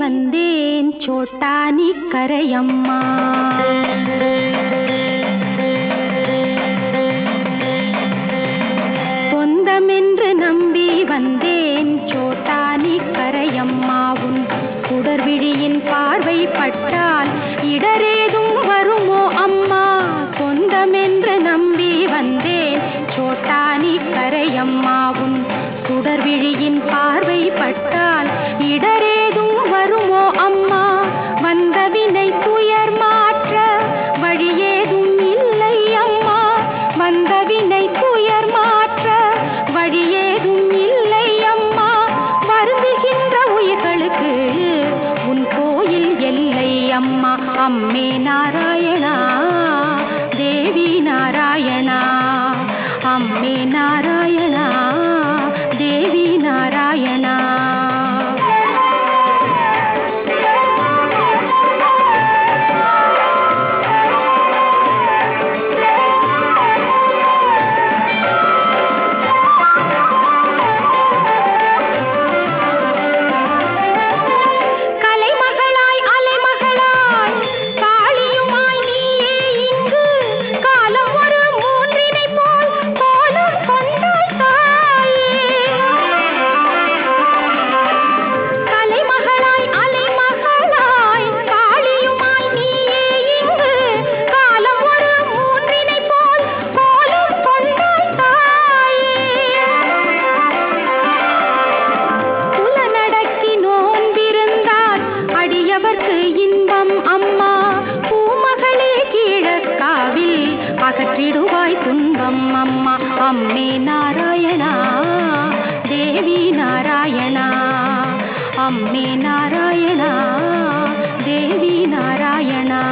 வந்தேன் சோட்டானி கரையம்மா சொந்தமென்று நம்பி வந்தேன் சோட்டானி கரையம்மாவும் சுடர்விழியின் பார்வை பட்டால் இடரேதும் வருமோ அம்மா சொந்தமென்று நம்பி வந்தேன் சோட்டானி கரையம்மாவும் சுடர்விழியின் பார்வை பட்டால் இடரேதும் வருமோ அம்மா வந்த வினை துயர் மாற்ற வழியேதும் இல்லை அம்மா வந்த வினை துயர் மாற்ற வழியேதும் இல்லை அம்மா வருந்துகின்ற உயிர்களுக்கு உன் கோயில் எல்லை அம்மா அம்மே நாராயணா தேவி நாராயணா அம்மே நாராயணா தேவி நாராயணா கலைமகளாய் அலைமகளாய் காளியுமாய் நீயே இங்கு காலம் ஒரு மூன்றினை போல் கோலம் கொண்டாய் தாயே கலைமகளாய் அலைமகளாய் காளியுமாய் நீயே இங்கு காலம் ஒரு மூன்றினை போல் கோலம் கொண்டாய் தாயே புலனடக்கி நோன்பிருந்தால் அடியவர்க்கு இன்பம் அம்மா பூமகளே கீழக்காவில் அகற்றிடுவாய் துன்பம் அம்மா அம்மே நாராயணா தேவி நாராயணா அம்மே நாராயணா தேவி நாராயணா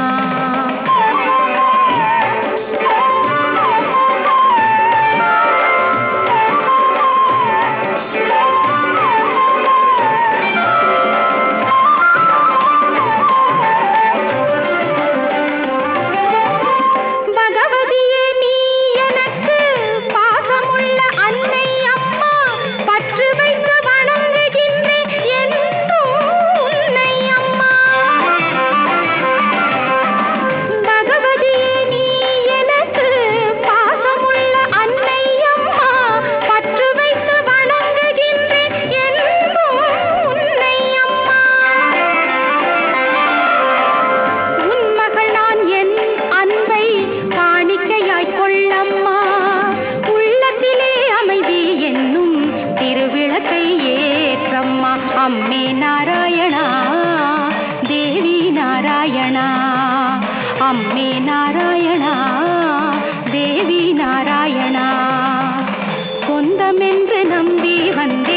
பகவதியே நீ எனக்கு பாசமுள்ள அன்னை அம்மா பற்று வைத்து வணங்குகின்றேன் என்றும் உன்னை அம்மா பகவதியே நீ எனக்கு பாசமுள்ள அன்னை அம்மா பற்று வைத்து வணங்குகின்றேன் என்றும் உன்னை அம்மா உன் மகள் நான் என் அன்பை காணிக்கையாய் கொள்ளம்மா உள்ளத்திலே அமைதி என்னும் திருவிளக்கை ஏற்றம்மா அம்மே நாராயணா தேவி நாராயணா அம்மே நாராயணா தேவி நாராயணா சொந்தமென்று நம்பி வந்த